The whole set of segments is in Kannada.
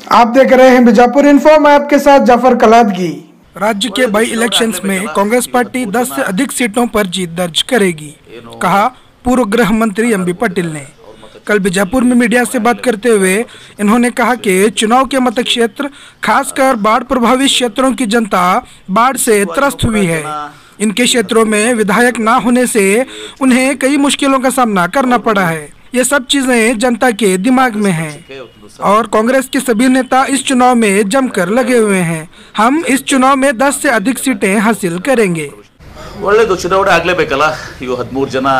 आप देख रहे हैं बीजापुर इन्फो मैं आपके साथ जाफर कलादगी राज्य के बाई इलेक्शंस में कांग्रेस पार्टी 10 से अधिक सीटों पर जीत दर्ज करेगी कहा पूर्व गृह मंत्री एम बी पटेल ने कल बीजापुर में मीडिया से बात करते हुए इन्होंने कहा कि चुनाव के मत क्षेत्र खासकर बाढ़ प्रभावित क्षेत्रों की जनता बाढ़ से त्रस्त हुई है इनके क्षेत्रों में विधायक ना होने से उन्हें कई मुश्किलों का सामना करना पड़ा है ये सब चीजें जनता के दिमाग में हैं और कांग्रेस के सभी नेता इस चुनाव में जमकर लगे हुए हैं हम इस चुनाव में 10 से अधिक सीटें हासिल करेंगे ಒಳ್ಳೆಯದು ಚುನಾವಣೆ ಆಗಲೇಬೇಕಲ್ಲ ಇವು ಹದಿಮೂರು ಜನ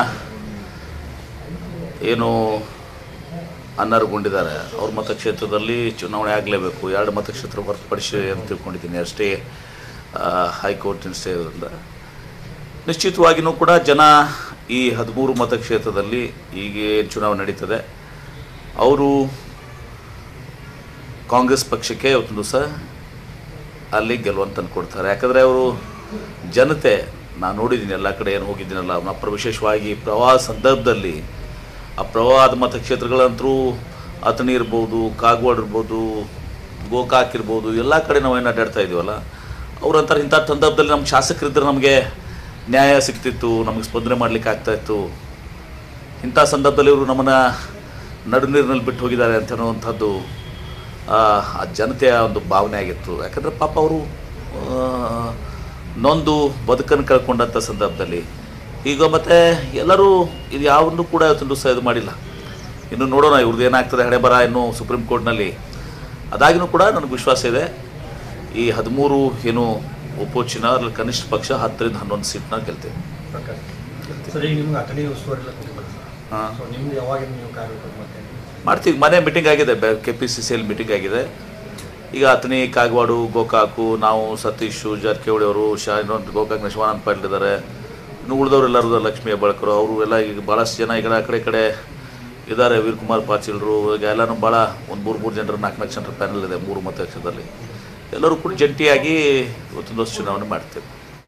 ಏನು ಅನರ್ಹಗೊಂಡಿದ್ದಾರೆ ಅವ್ರ ಮತಕ್ಷೇತ್ರದಲ್ಲಿ ಚುನಾವಣೆ ಆಗಲೇಬೇಕು ಎರಡು ಮತಕ್ಷೇತ್ರ ಹೊರತುಪಡಿಸಿ ಅಂತ ತಿಳ್ಕೊಂಡಿದ್ದೀನಿ ಅಷ್ಟೇ ಆ, ಹೈಕೋರ್ಟಿನ ಸ್ಟೇ ಇರೋದ್ರಿಂದ ನಿಶ್ಚಿತವಾಗಿಯೂ ಕೂಡ ಜನ ಈ ಹದಿಮೂರು ಮತಕ್ಷೇತ್ರದಲ್ಲಿ ಈಗ ಏನು ಚುನಾವಣೆ ನಡೀತದೆ ಅವರು ಕಾಂಗ್ರೆಸ್ ಪಕ್ಷಕ್ಕೆ ಇವತ್ತು ದಿವಸ ಅಲ್ಲಿ ಗೆಲುವನ್ನು ತಂದು ಕೊಡ್ತಾರೆ ಯಾಕಂದರೆ ಅವರು ಜನತೆ ನಾನು ನೋಡಿದ್ದೀನಿ ಎಲ್ಲ ಕಡೆ ಏನು ಹೋಗಿದ್ದೀನಲ್ಲ ಅಪ್ರ ವಿಶೇಷವಾಗಿ ಪ್ರವಾಹ ಸಂದರ್ಭದಲ್ಲಿ ಆ ಪ್ರವಾಹದ ಮತಕ್ಷೇತ್ರಗಳಂತರೂ ಅತಣಿ ಇರ್ಬೋದು ಕಾಗವಾಡ ಇರ್ಬೋದು ಗೋಕಾಕ್ ಇರ್ಬೋದು ಎಲ್ಲ ಕಡೆ ನಾವು ಏನು ಅಡ್ಡಾಡ್ತಾ ಇದೀವಲ್ಲ ಅವ್ರಂತಾರೆ ಇಂಥ ಸಂದರ್ಭದಲ್ಲಿ ನಮ್ಮ ಶಾಸಕರಿದ್ದರೆ ನಮಗೆ ನ್ಯಾಯ ಸಿಗ್ತಿತ್ತು ನಮಗೆ ಸ್ಪಂದನೆ ಮಾಡಲಿಕ್ಕೆ ಆಗ್ತಾಯಿತ್ತು ಇಂಥ ಸಂದರ್ಭದಲ್ಲಿ ಇವರು ನಮ್ಮನ್ನು ನಡುನೀರಿನಲ್ಲಿ ಬಿಟ್ಟು ಹೋಗಿದ್ದಾರೆ ಅಂತ ಅನ್ನುವಂಥದ್ದು ಆ ಆ ಜನತೆಯ ಒಂದು ಭಾವನೆ ಆಗಿತ್ತು ಯಾಕಂದರೆ ಪಾಪ ಅವರು ನೊಂದು ಬದುಕನ್ನು ಕಳ್ಕೊಂಡಂಥ ಸಂದರ್ಭದಲ್ಲಿ ಈಗ ಮತ್ತೆ ಎಲ್ಲರೂ ಇದು ಯಾವನ್ನೂ ಕೂಡ ಇವತ್ತು ಸಹ ಇದು ಮಾಡಿಲ್ಲ ಇನ್ನು ನೋಡೋಣ ಇವ್ರದ್ದು ಏನಾಗ್ತದೆ ಹಣೆ ಬರ ಇನ್ನು ಸುಪ್ರೀಂ ಕೋರ್ಟ್ನಲ್ಲಿ ಅದಾಗಿನೂ ಕೂಡ ನನಗೆ ವಿಶ್ವಾಸ ಇದೆ ಈ ಹದಿಮೂರು ಏನು ಉಪಚುನ ಅದ್ರಲ್ಲಿ ಕನಿಷ್ಠ ಪಕ್ಷ ಹತ್ತರಿಂದ ಹನ್ನೊಂದು ಸೀಟ್ನ ಗೆಲ್ತೇವೆ ಸರ್ ಈಗ ನಿಮ್ಗೆ ಅಟನಿ ಉಸ್ತುವಾರಿ ಎಲ್ಲ ಕೊಟ್ಟಿದ್ದಾರೆ ಸರ್ ಹಾಂ ಸೊ ನಿಮ್ದು ಯಾವಾಗ ನೀವು ಕಾರ್ಯಕರ್ತರು ಮತ್ತೆ ಮಾಡ್ತೀವಿ ಮನೆ ಮೀಟಿಂಗ್ ಆಗಿದೆ ಕೆ ಪಿ ಸಿ ಸಿಯಲ್ಲಿ ಮೀಟಿಂಗ್ ಆಗಿದೆ ಈಗ ಅತನಿ ಕಾಗವಾಡು ಗೋಕಾಕು ನಾವು ಸತೀಶು ಜಾರಕಿಹೊಳಿ ಅವರು ಶಾ ಇನ್ನೊಂದು ಗೋಕಾಕ್ನ ಶಿವಾನಂದ ಪಾಟೀಲ್ ಇದ್ದಾರೆ ಇನ್ನು ಉಳಿದವರು ಎಲ್ಲರೂ ಲಕ್ಷ್ಮೀ ಹೆಬ್ಬಾಳ್ಕರು ಅವರು ಎಲ್ಲ ಈಗ ಭಾಳಷ್ಟು ಜನ ಈಗ ಆ ಕಡೆ ಈ ಕಡೆ ಇದ್ದಾರೆ ವೀರಕುಮಾರ್ ಪಾಟೀಲ್ರು ಈಗ ಎಲ್ಲನೂ ಭಾಳ ಒಂದು ಮೂರು ಮೂರು ಜನರ ನಾಲ್ಕು ನಾಲ್ಕು ಜನರ ಪ್ಯಾನಲ್ ಇದೆ ಮೂರು ಮತಕ್ಷೇತ್ರದಲ್ಲಿ ಎಲ್ಲರೂ ಕೂಡ ಜಂಟಿಯಾಗಿ ಇವತ್ತೊಂದು ವರ್ಷ ಚುನಾವಣೆ ಮಾಡ್ತೇವೆ